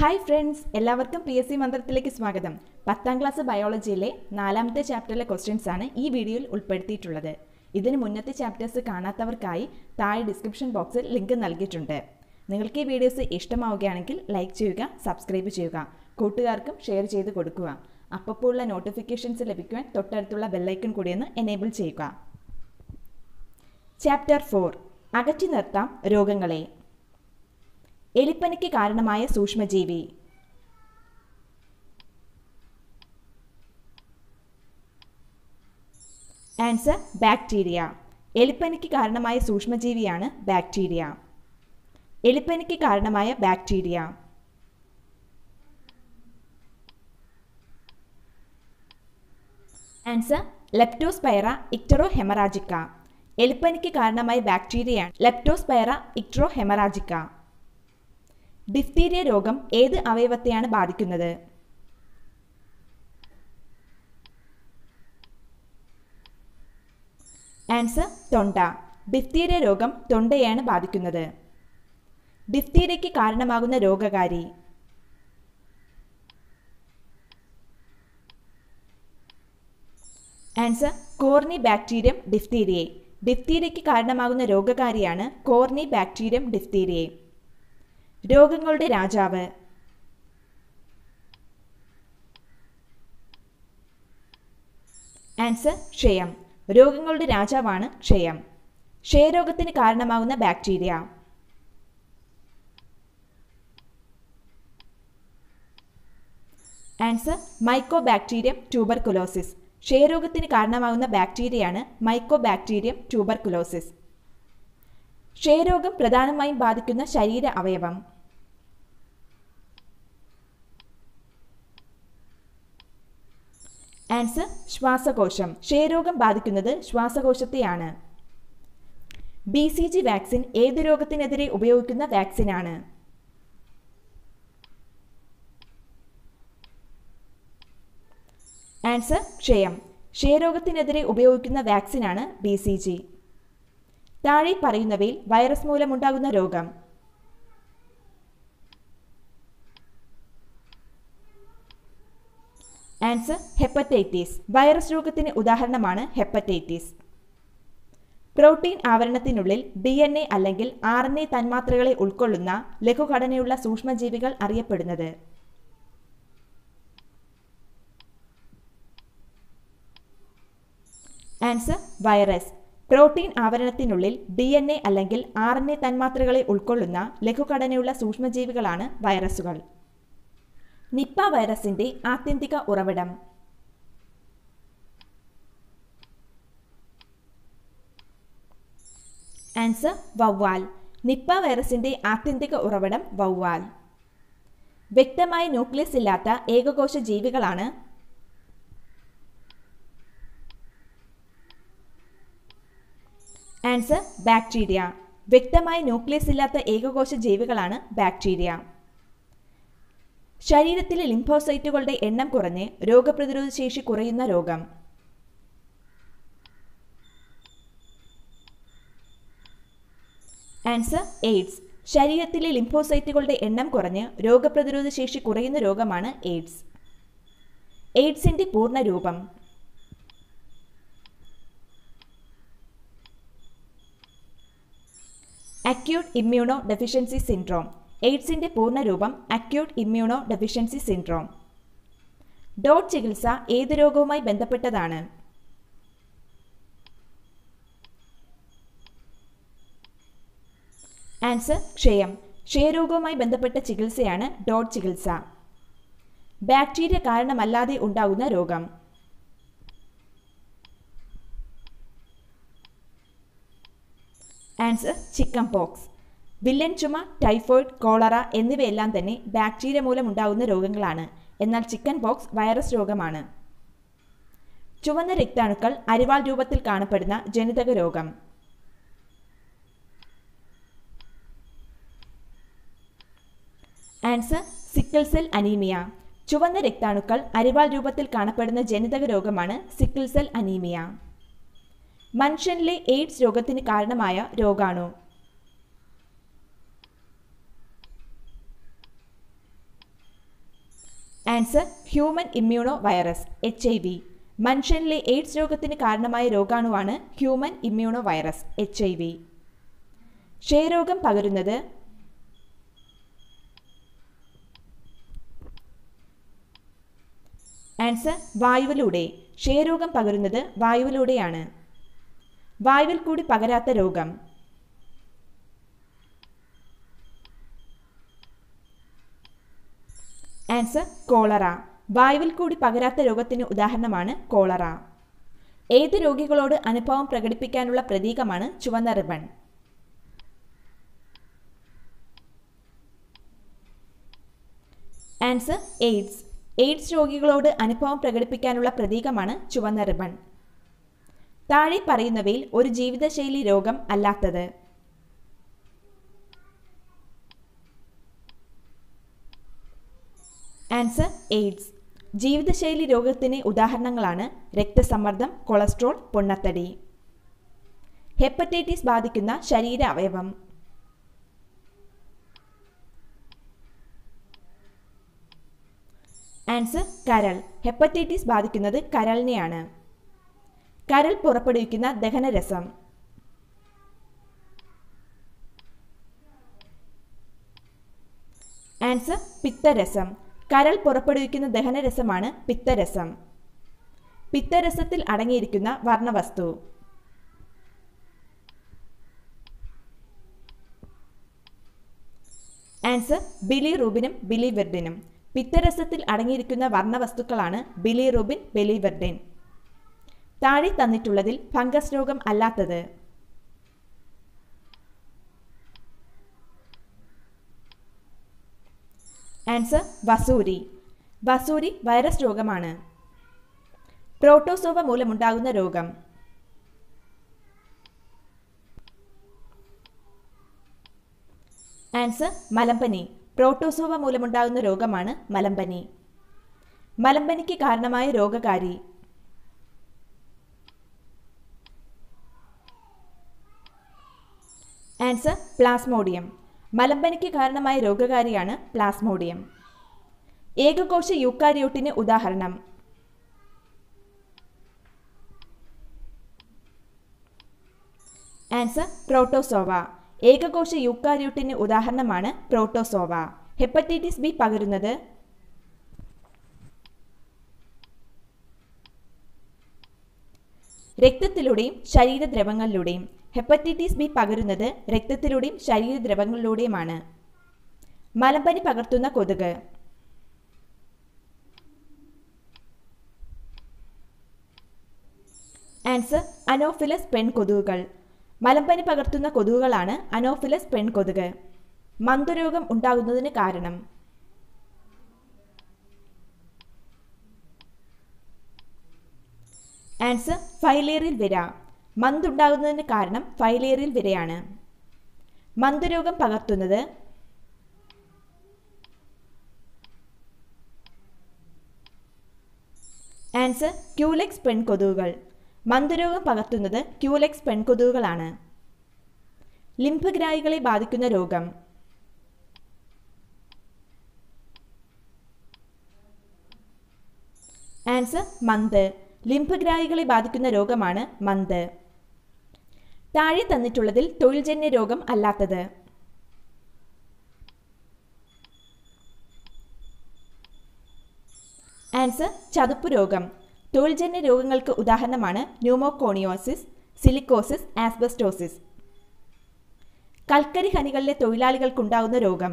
hi friends എല്ലാവർക്കും P S C മന്ത്രത്തിലേക്ക് സ്വാഗതം പത്താം ക്ലാസ് ബയോളജിയിലെ നാലാമത്തെ ചാപ്റ്ററിലെ ക്വസ്റ്റ്യൻസ് ആണ് ഈ വീഡിയോയിൽ ഉൾപ്പെടുത്തിയിട്ടുള്ളത് ഇതിന് മുന്നത്തെ ചാപ്റ്റേഴ്സ് കാണാത്തവർക്കായി താഴെ ഡിസ്ക്രിപ്ഷൻ ബോക്സിൽ ലിങ്ക് നൽകിയിട്ടുണ്ട് നിങ്ങൾക്ക് ഈ വീഡിയോസ് ഇഷ്ടമാവുകയാണെങ്കിൽ ലൈക്ക് ചെയ്യുക സബ്സ്ക്രൈബ് ചെയ്യുക കൂട്ടുകാർക്കും ഷെയർ ചെയ്ത് കൊടുക്കുക അപ്പോഴുള്ള നോട്ടിഫിക്കേഷൻസ് ലഭിക്കുവാൻ തൊട്ടടുത്തുള്ള ബെല്ലൈക്കൺ കൂടിയൊന്ന് എനേബിൾ ചെയ്യുക ചാപ്റ്റർ ഫോർ അകറ്റി നിർത്താം രോഗങ്ങളെ എലിപ്പനിക്ക് കാരണമായ സൂക്ഷ്മജീവി ആൻസർ ബാക്ടീരിയ എലിപ്പനിക്ക് കാരണമായ സൂക്ഷ്മജീവിയാണ് ബാക്ടീരിയ എലിപ്പനിക്ക് കാരണമായ bacteria answer Leptospira icterohaemorrhagiae എലിപ്പനിക്ക് കാരണമായ ബാക്ടീരിയയാണ് ലെപ്റ്റോസ്പൈറ ഇക്ട്രോ ഹെമറാജിക്ക ഡിഫ്തീരിയ രോഗം ഏത് അവയവത്തെയാണ് ബാധിക്കുന്നത് ആൻസർ തൊണ്ട ഡിഫ്തീരിയ രോഗം തൊണ്ടയാണ് ബാധിക്കുന്നത് ഡിഫ്തീരിയയ്ക്ക് കാരണമാകുന്ന രോഗകാരി ആൻസർ കോർണി ബാക്ടീരിയം ഡിഫ്തീരിയെ ഡിഫ്തീരിയയ്ക്ക് കാരണമാകുന്ന രോഗകാരിയാണ് കോർണി ബാക്ടീരിയം ഡിഫ്തീരിയെ രോഗങ്ങളുടെ രാജാവ് ആൻസർ ക്ഷയം രോഗങ്ങളുടെ രാജാവാണ് ക്ഷയം ക്ഷയരോഗത്തിന് കാരണമാകുന്ന bacteria answer Mycobacterium tuberculosis ക്ഷയരോഗത്തിന് കാരണമാകുന്ന ബാക്ടീരിയയാണ് മൈക്കോ ബാക്ടീരിയം ട്യൂബർകുലോസിസ് ക്ഷയരോഗം പ്രധാനമായും ബാധിക്കുന്ന ശരീര അവയവം ആൻസർ ശ്വാസകോശം ക്ഷയരോഗം ബാധിക്കുന്നത് ശ്വാസകോശത്തെയാണ് ബി സി ജി വാക്സിൻ ഏത് രോഗത്തിനെതിരെ ഉപയോഗിക്കുന്ന വാക്സിനാണ് ആൻസർ ക്ഷയം ക്ഷയരോഗത്തിനെതിരെ ഉപയോഗിക്കുന്ന വാക്സിനാണ് ബി സി ജി താഴെ പറയുന്നവയിൽ വൈറസ് മൂലമുണ്ടാകുന്ന രോഗം ആൻസർ ഹെപ്പറ്റൈറ്റിസ് വൈറസ് രോഗത്തിന് ഉദാഹരണമാണ് ഹെപ്പറ്റൈറ്റിസ് പ്രോട്ടീൻ ആവരണത്തിനുള്ളിൽ ഡി എൻ എ അല്ലെങ്കിൽ ആർ എൻ എ തന്മാത്രകളെ ഉൾക്കൊള്ളുന്ന ലഘുഘടനയുള്ള സൂക്ഷ്മജീവികൾ അറിയപ്പെടുന്നത് ആൻസർ വൈറസ് പ്രോട്ടീൻ ആവരണത്തിനുള്ളിൽ ഡി എൻ എ അല്ലെങ്കിൽ ആർ എൻ എ തന്മാത്രകളെ ഉൾക്കൊള്ളുന്ന ലഘുഘടനയുള്ള സൂക്ഷ്മജീവികളാണ് വൈറസുകൾ നിപ്പ വൈറസിന്റെ ആത്യന്തിക ഉറവിടം ആൻസർ വവ്വാൽ നിപ്പ വൈറസിന്റെ ആത്യന്തിക ഉറവിടം വവ്വാൽ വ്യക്തമായ ന്യൂക്ലിയസ് ഇല്ലാത്ത ഏകകോശ ജീവികളാണ് ആൻസർ ബാക്ടീരിയ വ്യക്തമായ ന്യൂക്ലിയസ് ഇല്ലാത്ത ഏകകോശ ജീവികളാണ് ബാക്ടീരിയ ശരീരത്തിലെ ലിംഫോസൈറ്റുകളുടെ എണ്ണം കുറഞ്ഞ് രോഗപ്രതിരോധ ശേഷി കുറയുന്ന രോഗം ആൻസർ എയ്ഡ്സ് ശരീരത്തിലെ ലിംഫോസൈറ്റുകളുടെ എണ്ണം കുറഞ്ഞ് രോഗപ്രതിരോധ ശേഷി കുറയുന്ന രോഗമാണ് എയ്ഡ്സ് എയ്ഡ്സിന്റെ പൂർണ്ണ രൂപം അക്യൂട്ട് ഇമ്മ്യൂണോ ഡെഫിഷ്യൻസി സിൻഡ്രോം എയ്ഡ്സിന്റെ പൂർണ്ണരൂപം acute immunodeficiency syndrome dot ചികിത്സ ഏത് രോഗവുമായി ബന്ധപ്പെട്ടതാണ് ആൻസർ ക്ഷയം ക്ഷയരോഗവുമായി ബന്ധപ്പെട്ട ചികിത്സയാണ് ഡോട്ട് ചികിത്സ ബാക്ടീരിയ കാരണമല്ലാതെ ഉണ്ടാകുന്ന രോഗം ആൻസർ ചിക്കൻ പോക്സ് വില്ലൻ ചുമ ടൈഫോയിഡ് കോളറ എന്നിവയെല്ലാം തന്നെ ബാക്ടീരിയ മൂലമുണ്ടാകുന്ന രോഗങ്ങളാണ് എന്നാൽ ചിക്കൻ പോക്സ് വൈറസ് രോഗമാണ് ചുവന്ന രക്താണുക്കൾ അരിവാൾ രൂപത്തിൽ കാണപ്പെടുന്ന ജനിതക രോഗം ആൻസർ സിക്കിൾ സെൽ അനീമിയ ചുവന്ന രക്താണുക്കൾ അരിവാൾ രൂപത്തിൽ കാണപ്പെടുന്ന ജനിതക രോഗമാണ് സിക്കിൾ സെൽ അനീമിയ മനുഷ്യനിലെ എയ്ഡ്സ് രോഗത്തിന് കാരണമായ രോഗാണു answer human immuno virus H I V മനുഷ്യനിലെ എയ്ഡ്സ് രോഗത്തിന് കാരണമായ രോഗാണുവാണ് human immuno virus H I V ക്ഷയരോഗം പകരുന്നത് ആൻസർ വായുവിലൂടെ ക്ഷയരോഗം പകരുന്നത് വായുവിലൂടെയാണ് വായുവിൽ കൂടി പകരാത്ത രോഗം ആൻസർ കോളറ വായുവിൽ കൂടി പകരാത്ത രോഗത്തിന് ഉദാഹരണമാണ് കോളറ ഏത് രോഗികളോട് അനുഭവം പ്രകടിപ്പിക്കാനുള്ള പ്രതീകമാണ് ചുവന്ന റിബൺ ആൻസർ എയ്ഡ്സ് എയ്ഡ്സ് രോഗികളോട് അനുഭവം പ്രകടിപ്പിക്കാനുള്ള പ്രതീകമാണ് ചുവന്ന റിബൺ താഴെ പറയുന്നവയിൽ ഒരു ജീവിതശൈലി രോഗം അല്ലാത്തത് ആൻസർ എയ്ഡ്സ് ജീവിതശൈലി രോഗത്തിന് ഉദാഹരണങ്ങളാണ് രക്തസമ്മർദ്ദം കൊളസ്ട്രോൾ പൊണ്ണത്തടി ഹെപ്പറ്റൈറ്റിസ് ബാധിക്കുന്ന ശരീര അവയവം ആൻസർ കരൾ ഹെപ്പറ്റൈറ്റിസ് ബാധിക്കുന്നത് കരളിനെയാണ് കരൾ പുറപ്പെടുവിക്കുന്ന ദഹനരസം ആൻസർ പിത്തരസം കരൾ പുറപ്പെടുവിക്കുന്ന ദഹനരസമാണ് പിത്തരസം പിത്തരസത്തിൽ അടങ്ങിയിരിക്കുന്ന വർണ്ണവസ്തു ആൻസർ ബിലിറൂബിനും ബിലിവെർഡിനും പിത്തരസത്തിൽ അടങ്ങിയിരിക്കുന്ന വർണ്ണവസ്തുക്കളാണ് ബിലിറൂബിൻ ബിലിവെർഡിൻ താഴെ തന്നിട്ടുള്ളതിൽ ഫംഗസ് രോഗം അല്ലാത്തത് ആൻസർ വസൂരി വസൂരി വൈറസ് രോഗമാണ് പ്രോട്ടോസോവ മൂലമുണ്ടാകുന്ന രോഗം ആൻസർ മലമ്പനി പ്രോട്ടോസോവ മൂലമുണ്ടാകുന്ന രോഗമാണ് മലമ്പനി മലമ്പനിക്ക് കാരണമായ രോഗകാരി ആൻസർ പ്ലാസ്മോഡിയം മലമ്പനിക്ക് കാരണമായ രോഗകാരിയാണ് പ്ലാസ്മോഡിയം ഏകകോശ യൂക്കാരിയോട്ടിന് ഉദാഹരണം ആൻസർ പ്രോട്ടോസോവ ഏകകോശ യൂക്കാരിയോട്ടിന് ഉദാഹരണമാണ് പ്രോട്ടോസോവ ഹെപ്പറ്റൈറ്റിസ് ബി പകരുന്നത് രക്തത്തിലൂടെയും ശരീരദ്രവങ്ങളിലൂടെയും ഹെപ്പറ്റൈറ്റിസ് ബി പകരുന്നത് രക്തത്തിലൂടെയും ശരീരദ്രവങ്ങളിലൂടെയുമാണ് മലമ്പനി പകർത്തുന്ന കൊതുക് ആൻസർ അനോഫിലസ് പെൺകൊതുകുകൾ മലമ്പനി പകർത്തുന്ന കൊതുകുകളാണ് അനോഫിലസ് പെൺകൊതുക് മന്ദരോഗം ഉണ്ടാകുന്നതിന് കാരണം ആൻസർ ഫൈലേറിയൽ വിര മന്തുണ്ടാകുന്നതിന് കാരണം ഫൈലേറിയൽ വിരയാണ് മന്ദരോഗം പകർത്തുന്നത് ആൻസർ ക്യൂലെക്സ് പെൺകൊതുകുകൾ മന്ദരോഗം പകർത്തുന്നത് ക്യൂലെക്സ് പെൺകൊതുകുകളാണ് ലിംഫഗ്രാഹികളെ ബാധിക്കുന്ന രോഗം ആൻസർ മന്ത് ലിംഫഗ്രാഹികളെ ബാധിക്കുന്ന രോഗമാണ് മന്ത് താഴെ തന്നിട്ടുള്ളതിൽ തൊഴിൽജന്യ രോഗം അല്ലാത്തത് ആൻസർ ചതുപ്പ് രോഗം തൊഴിൽജന്യ രോഗങ്ങൾക്ക് ഉദാഹരണമാണ് ന്യൂമോകോണിയോസിസ് സിലിക്കോസിസ് ആസ്ബസ്റ്റോസിസ് കൽക്കരി ഖനികളിലെ തൊഴിലാളികൾക്കുണ്ടാകുന്ന രോഗം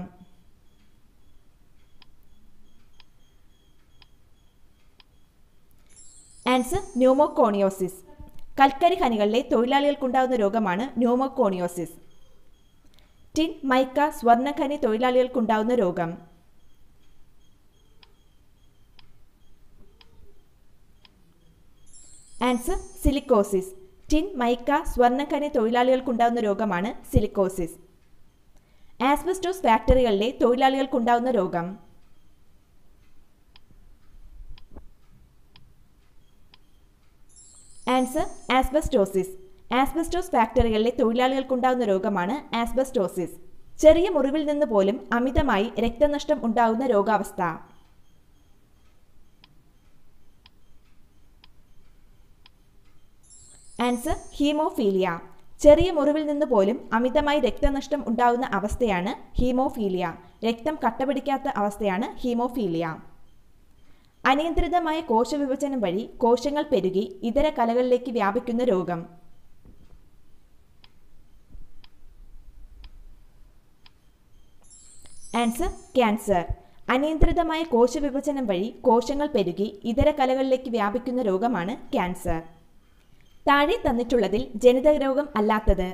ആൻസർ ന്യൂമോകോണിയോസിസ് കൽക്കരി ഖനികളിലെ തൊഴിലാളികൾക്കുണ്ടാകുന്ന രോഗമാണ് ന്യൂമോകോണിയോസിസ് ടിൻ മൈക്ക സ്വർണ്ണഖനി തൊഴിലാളികൾക്കുണ്ടാകുന്ന രോഗം ആൻസർ സിലിക്കോസിസ് ടിൻ മൈക്ക സ്വർണ്ണഖനി തൊഴിലാളികൾക്കുണ്ടാകുന്ന രോഗമാണ് സിലിക്കോസിസ് ആസ്ബസ്റ്റോസ് ഫാക്ടറികളിലെ തൊഴിലാളികൾക്കുണ്ടാകുന്ന രോഗം ആൻസർ ആസ്ബസ്റ്റോസിസ് ആസ്ബസ്റ്റോസ് ഫാക്ടറികളിലെ തൊഴിലാളികൾക്കുണ്ടാകുന്ന രോഗമാണ് ആസ്ബസ്റ്റോസിസ് ചെറിയ മുറിവിൽ നിന്ന് പോലും അമിതമായി രക്തനഷ്ടം ഉണ്ടാകുന്ന രോഗാവസ്ഥ ആൻസർ ഹീമോഫീലിയ ചെറിയ മുറിവിൽ നിന്ന് പോലും അമിതമായി രക്തനഷ്ടം ഉണ്ടാകുന്ന അവസ്ഥയാണ് ഹീമോഫീലിയ രക്തം കട്ടപിടിക്കാത്ത അവസ്ഥയാണ് ഹീമോഫീലിയ അനിയന്ത്രിതമായ കോശവിഭജനം വഴി കോശങ്ങൾ പെരുകി ഇതര കലകളിലേക്ക് വ്യാപിക്കുന്ന രോഗം ആൻസർ ക്യാൻസർ അനിയന്ത്രിതമായ കോശവിഭജനം വഴി കോശങ്ങൾ പെരുകി ഇതര കലകളിലേക്ക് വ്യാപിക്കുന്ന രോഗമാണ് ക്യാൻസർ താഴെ തന്നിട്ടുള്ളതിൽ ജനിതക രോഗം അല്ലാത്തത്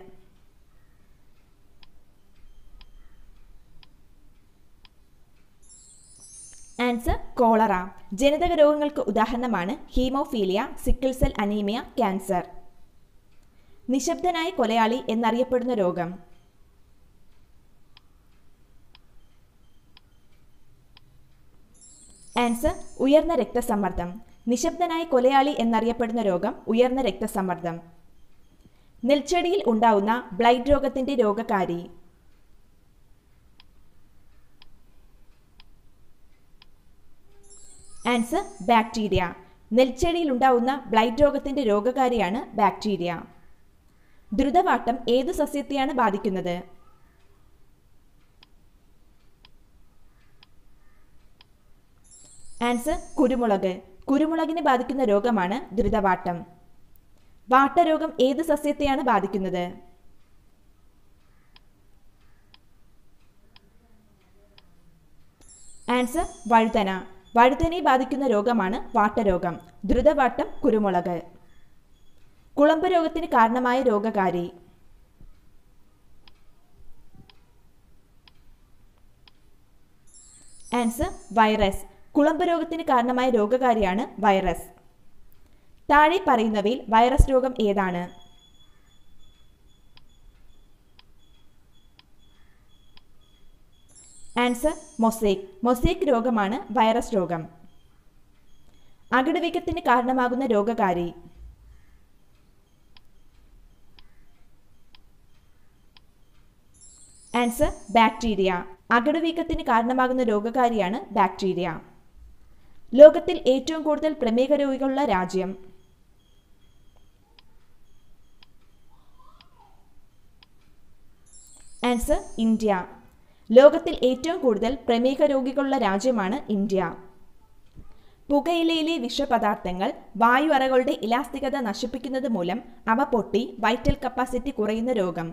ആൻസർ കോളറ ജനിതക രോഗങ്ങൾക്ക് ഉദാഹരണമാണ് haemophilia sickle cell anaemia cancer നിശബ്ദനായ കൊലയാളി എന്നറിയപ്പെടുന്ന രോഗം ആൻസർ ഉയർന്ന രക്തസമ്മർദ്ദം നിശബ്ദനായ കൊലയാളി എന്നറിയപ്പെടുന്ന രോഗം ഉയർന്ന രക്തസമ്മർദ്ദം നെൽച്ചെടിയിൽ ഉണ്ടാവുന്ന ബ്ലൈഡ് രോഗത്തിന്റെ രോഗകാരി ആൻസർ ബാക്ടീരിയ നെൽച്ചെടിയിൽ ഉണ്ടാവുന്ന ബ്ലൈഡ് രോഗത്തിന്റെ രോഗകാരിയാണ് ബാക്ടീരിയ ദ്രുതവാട്ടം ഏതു സസ്യത്തെയാണ് ബാധിക്കുന്നത് ആൻസർ കുരുമുളക് കുരുമുളകിനെ ബാധിക്കുന്ന രോഗമാണ് ദ്രുതവാട്ടം വാട്ടരോഗം ഏത് സസ്യത്തെയാണ് ബാധിക്കുന്നത് ആൻസർ വഴുതന വഴുതനെ ബാധിക്കുന്ന രോഗമാണ് വാട്ടരോഗം ദ്രുതവാട്ടം കുരുമുളക് കുളമ്പ് രോഗത്തിന് കാരണമായ രോഗകാരി ആൻസർ വൈറസ് കുളമ്പ് രോഗത്തിന് കാരണമായ രോഗകാരിയാണ് വൈറസ് താഴെ പറയുന്നവയിൽ വൈറസ് രോഗം ഏതാണ് ആൻസർ മൊസൈക്ക് മൊസൈക്ക് രോഗമാണ് വൈറസ് രോഗം അകിടുവീക്കത്തിന് കാരണമാകുന്ന രോഗകാരി ആൻസർ ബാക്ടീരിയ അകിടുവീക്കത്തിന് കാരണമാകുന്ന രോഗകാരിയാണ് ബാക്ടീരിയ ലോകത്തിൽ ഏറ്റവും കൂടുതൽ പ്രമേഹ രോഗികളുള്ള രാജ്യം ആൻസർ ഇന്ത്യ ലോകത്തിൽ ഏറ്റവും കൂടുതൽ പ്രമേഹ രോഗികളുള്ള രാജ്യമാണ് ഇന്ത്യ പുകയിലയിലെ വിഷപദാർത്ഥങ്ങൾ വായു അറകളുടെ ഇലാസ്തികത നശിപ്പിക്കുന്നത് മൂലം അവ പൊട്ടി വൈറ്റൽ കപ്പാസിറ്റി കുറയുന്ന രോഗം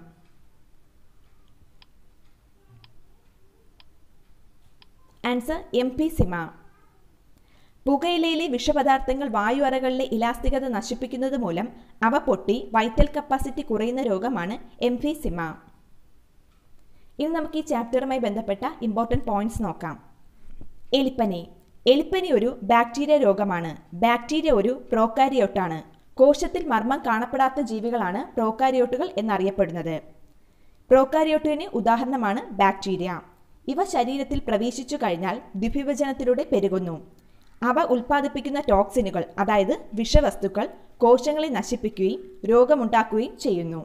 ആൻസർ എം പി സിമ പുകയിലയിലെ വിഷപദാർത്ഥങ്ങൾ വായു അറകളിലെ ഇലാസ്തികത നശിപ്പിക്കുന്നത് മൂലം അവ പൊട്ടി വൈറ്റൽ കപ്പാസിറ്റി കുറയുന്ന രോഗമാണ് എംഫിസിമ ഇനി നമുക്ക് ഈ ചാപ്റ്ററുമായി ബന്ധപ്പെട്ട ഇമ്പോർട്ടൻറ്റ് പോയിന്റ്സ് നോക്കാം എലിപ്പനി എലിപ്പനി ഒരു ബാക്ടീരിയ രോഗമാണ് ബാക്ടീരിയ ഒരു പ്രോക്കാരിയോട്ടാണ് കോശത്തിൽ മർമ്മം കാണപ്പെടാത്ത ജീവികളാണ് പ്രോക്കാരിയോട്ടുകൾ എന്നറിയപ്പെടുന്നത് പ്രോക്കാരിയോട്ടിന് ഉദാഹരണമാണ് ബാക്ടീരിയ ഇവ ശരീരത്തിൽ പ്രവേശിച്ചു കഴിഞ്ഞാൽ ദ്വിവിഭജനത്തിലൂടെ പെരുകുന്നു അവ ഉൽപ്പാദിപ്പിക്കുന്ന ടോക്സിനുകൾ അതായത് വിഷവസ്തുക്കൾ കോശങ്ങളെ നശിപ്പിക്കുകയും രോഗമുണ്ടാക്കുകയും ചെയ്യുന്നു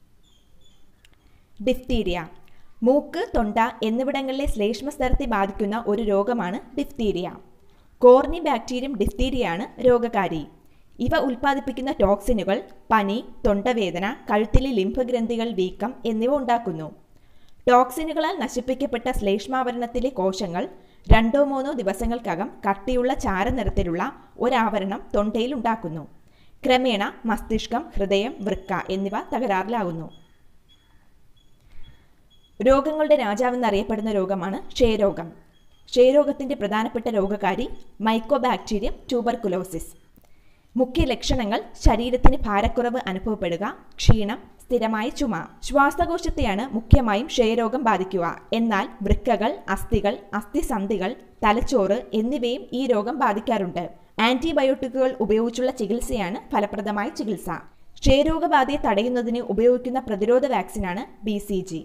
ഡിഫ്തീരിയ മൂക്ക് തൊണ്ട എന്നിവിടങ്ങളിലെ ശ്ലേഷ്മസ്തരത്തെ ബാധിക്കുന്ന ഒരു രോഗമാണ് ഡിഫ്തീരിയ കോർണി ബാക്ടീരിയം ഡിഫ്തീരിയയാണ് രോഗകാരി ഇവ ഉൽപ്പാദിപ്പിക്കുന്ന ടോക്സിനുകൾ പനി തൊണ്ടവേദന കഴുത്തിലെ ലിംഫഗ്രന്ഥികൾ വീക്കം എന്നിവ ഉണ്ടാക്കുന്നു ടോക്സിനുകളാൽ നശിപ്പിക്കപ്പെട്ട ശ്ലേഷ്മാവരണത്തിലെ കോശങ്ങൾ രണ്ടോ മൂന്നോ ദിവസങ്ങൾക്കകം കട്ടിയുള്ള ചാരനിറത്തിലുള്ള ഒരാവരണം തൊണ്ടയിൽ ഉണ്ടാക്കുന്നു ക്രമേണ മസ്തിഷ്കം ഹൃദയം വൃക്ക എന്നിവ തകരാറിലാകുന്നു രോഗങ്ങളുടെ രാജാവെന്നറിയപ്പെടുന്ന രോഗമാണ് ക്ഷയരോഗം ക്ഷയരോഗത്തിന്റെ പ്രധാനപ്പെട്ട രോഗകാരി മൈക്കോബാക്ടീരിയം ട്യൂബർകുലോസിസ് മുഖ്യ ലക്ഷണങ്ങൾ ശരീരത്തിന് ഭാരക്കുറവ് അനുഭവപ്പെടുക ക്ഷീണം സ്ഥിരമായ ചുമ ശ്വാസകോശത്തെയാണ് മുഖ്യമായും ക്ഷയരോഗം ബാധിക്കുക എന്നാൽ വൃക്കകൾ അസ്ഥികൾ അസ്ഥിസന്ധികൾ തലച്ചോറ് എന്നിവയും ഈ രോഗം ബാധിക്കാറുണ്ട് ആന്റിബയോട്ടിക്കുകൾ ഉപയോഗിച്ചുള്ള ചികിത്സയാണ് ഫലപ്രദമായ ചികിത്സ ക്ഷയരോഗബാധയെ തടയുന്നതിന് ഉപയോഗിക്കുന്ന പ്രതിരോധ വാക്സിനാണ് ബി സി ജി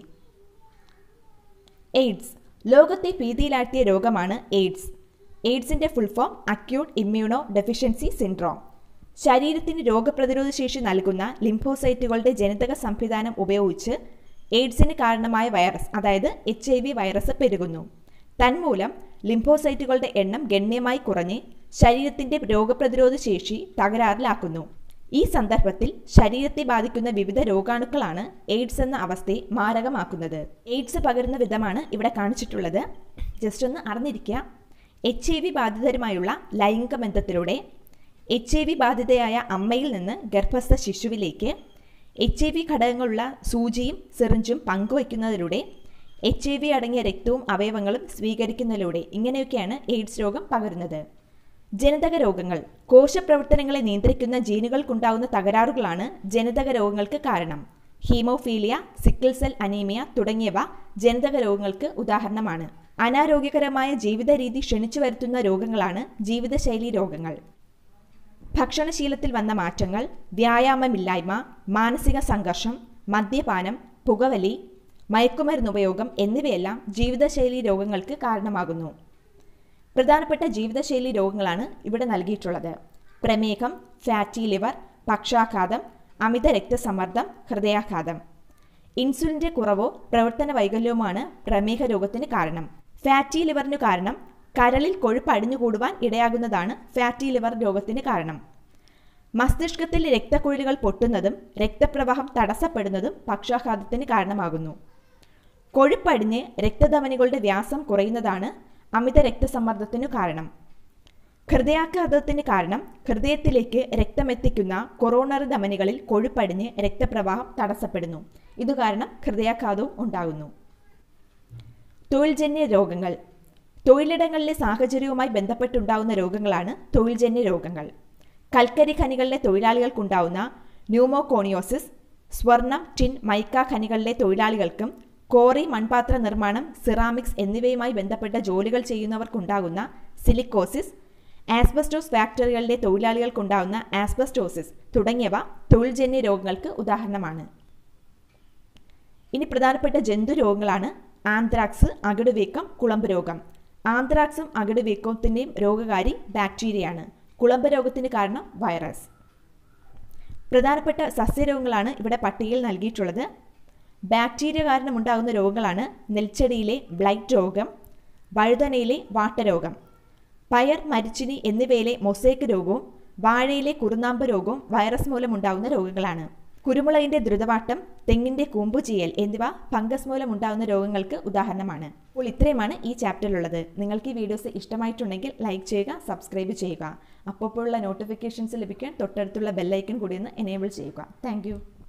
എയ്ഡ്സ് ലോകത്തെ ഭീതിയിലാഴ്ത്തിയ രോഗമാണ് എയ്ഡ്സ് എയ്ഡ്സിന്റെ full form acute immunodeficiency syndrome ശരീരത്തിന് രോഗപ്രതിരോധ ശേഷി നൽകുന്ന ലിംഫോസൈറ്റുകളുടെ ജനിതക സംവിധാനം ഉപയോഗിച്ച് എയ്ഡ്സിന് കാരണമായ വൈറസ് അതായത് എച്ച് ഐ വി വൈറസ് പെരുകുന്നു തന്മൂലം ലിംഫോസൈറ്റുകളുടെ എണ്ണം ഗണ്യമായി കുറഞ്ഞ് ശരീരത്തിന്റെ രോഗപ്രതിരോധ ശേഷി തകരാറിലാക്കുന്നു ഈ സന്ദർഭത്തിൽ ശരീരത്തെ ബാധിക്കുന്ന വിവിധ രോഗാണുക്കളാണ് എയ്ഡ്സ് എന്ന അവസ്ഥയെ മാരകമാക്കുന്നത് എയ്ഡ്സ് പകരുന്ന വിധമാണ് ഇവിടെ കാണിച്ചിട്ടുള്ളത് ജസ്റ്റ് ഒന്ന് അറിഞ്ഞിരിക്കുക എച്ച് ഐ വി ബാധിതരുമായുള്ള ലൈംഗിക ബന്ധത്തിലൂടെ എച്ച് ഐ വി ബാധിതയായ അമ്മയിൽ നിന്ന് ഗർഭസ്ഥ ശിശുവിലേക്ക് എച്ച് ഐ വി ഘടകങ്ങളുള്ള സൂചിയും സിറിഞ്ചും പങ്കുവയ്ക്കുന്നതിലൂടെ എച്ച് ഐ വി അടങ്ങിയ രക്തവും അവയവങ്ങളും സ്വീകരിക്കുന്നതിലൂടെ ഇങ്ങനെയൊക്കെയാണ് എയ്ഡ്സ് രോഗം പകരുന്നത് ജനിതക രോഗങ്ങൾ കോശപ്രവർത്തനങ്ങളെ നിയന്ത്രിക്കുന്ന ജീനുകൾക്കുണ്ടാവുന്ന തകരാറുകളാണ് ജനിതക രോഗങ്ങൾക്ക് കാരണം ഹീമോഫീലിയ സിക്കിൾ സെൽ അനീമിയ തുടങ്ങിയവ ജനിതക രോഗങ്ങൾക്ക് ഉദാഹരണമാണ് അനാരോഗ്യകരമായ ജീവിത രീതി ക്ഷണിച്ചു വരുത്തുന്ന രോഗങ്ങളാണ് ജീവിതശൈലി രോഗങ്ങൾ ഭക്ഷണശീലത്തിൽ വന്ന മാറ്റങ്ങൾ വ്യായാമമില്ലായ്മ മാനസിക സംഘർഷം മദ്യപാനം പുകവലി മയക്കുമരുന്ന് ഉപയോഗം എന്നിവയെല്ലാം ജീവിതശൈലി രോഗങ്ങൾക്ക് കാരണമാകുന്നു പ്രധാനപ്പെട്ട ജീവിതശൈലി രോഗങ്ങളാണ് ഇവിടെ നൽകിയിട്ടുള്ളത് പ്രമേഹം ഫാറ്റി ലിവർ പക്ഷാഘാതം അമിത രക്തസമ്മർദ്ദം ഹൃദയാഘാതം ഇൻസുലിൻ്റെ കുറവോ പ്രവർത്തന വൈകല്യവുമാണ് പ്രമേഹ രോഗത്തിന് കാരണം ഫാറ്റി ലിവറിനു കാരണം കരളിൽ കൊഴുപ്പ് അടിഞ്ഞുകൂടുവാൻ ഇടയാകുന്നതാണ് ഫാറ്റി ലിവർ രോഗത്തിന് കാരണം മസ്തിഷ്കത്തിൽ രക്തക്കുഴലുകൾ പൊട്ടുന്നതും രക്തപ്രവാഹം തടസ്സപ്പെടുന്നതും പക്ഷാഘാതത്തിന് കാരണമാകുന്നു കൊഴുപ്പടിഞ്ഞ് രക്തധമനികളുടെ വ്യാസം കുറയുന്നതാണ് അമിത രക്തസമ്മർദ്ദത്തിനു കാരണം ഹൃദയാഘാതത്തിന് കാരണം ഹൃദയത്തിലേക്ക് രക്തമെത്തിക്കുന്ന കൊറോണറി ധമനികളിൽ കൊഴുപ്പടിഞ്ഞ് രക്തപ്രവാഹം തടസ്സപ്പെടുന്നു ഇതുകാരണം ഹൃദയാഘാതവും ഉണ്ടാകുന്നു തൊഴിൽജന്യ രോഗങ്ങൾ തൊഴിലിടങ്ങളിലെ സാഹചര്യവുമായി ബന്ധപ്പെട്ടുണ്ടാകുന്ന രോഗങ്ങളാണ് തൊഴിൽജന്യ രോഗങ്ങൾ കൽക്കരി ഖനികളിലെ തൊഴിലാളികൾക്കുണ്ടാവുന്ന ന്യൂമോകോണിയോസിസ് സ്വർണം ടിൻ മൈക്ക ഖനികളിലെ തൊഴിലാളികൾക്കും കോറി മൺപാത്ര നിർമ്മാണം സിറാമിക്സ് എന്നിവയുമായി ബന്ധപ്പെട്ട ജോലികൾ ചെയ്യുന്നവർക്കുണ്ടാകുന്ന സിലിക്കോസിസ് ആസ്ബസ്റ്റോസ് ഫാക്ടറികളിലെ തൊഴിലാളികൾക്കുണ്ടാകുന്ന ആസ്ബസ്റ്റോസിസ് തുടങ്ങിയവ തൊഴിൽജന്യ രോഗങ്ങൾക്ക് ഉദാഹരണമാണ് ഇനി പ്രധാനപ്പെട്ട ജന്തു രോഗങ്ങളാണ് ആന്ത്രാക്സ് അകിടുവീക്കം കുളമ്പ് രോഗം ആന്ത്രാക്സും അകിടുവീക്കത്തിൻ്റെയും രോഗകാരി ബാക്ടീരിയയാണ് കുളമ്പ് രോഗത്തിന് കാരണം വൈറസ് പ്രധാനപ്പെട്ട സസ്യരോഗങ്ങളാണ് ഇവിടെ പട്ടികയിൽ നൽകിയിട്ടുള്ളത് ബാക്ടീരിയ കാരണം ഉണ്ടാകുന്ന രോഗങ്ങളാണ് നെൽച്ചെടിയിലെ ബ്ലൈറ്റ് രോഗം വഴുതനയിലെ വാട്ടരോഗം പയർ മരിച്ചിനി എന്നിവയിലെ മൊസൈക്ക് രോഗവും വാഴയിലെ കുറുനാമ്പ് രോഗവും വൈറസ് മൂലമുണ്ടാകുന്ന രോഗങ്ങളാണ് കുരുമുളകിന്റെ ദ്രുതവാട്ടം തെങ്ങിന്റെ കൂമ്പുചീയൽ എന്നിവ ഫംഗസ് മൂലം ഉണ്ടാകുന്ന രോഗങ്ങൾക്ക് ഉദാഹരണമാണ് അപ്പോൾ ഇത്രയുമാണ് ഈ ചാപ്റ്ററിലുള്ളത് നിങ്ങൾക്ക് ഈ വീഡിയോസ് ഇഷ്ടമായിട്ടുണ്ടെങ്കിൽ ലൈക്ക് ചെയ്യുക സബ്സ്ക്രൈബ് ചെയ്യുക അപ്പോഴുള്ള നോട്ടിഫിക്കേഷൻസ് ലഭിക്കാൻ തൊട്ടടുത്തുള്ള ബെല്ലൈക്കൺ കൂടി ഒന്ന് എനേബിൾ ചെയ്യുക താങ്ക്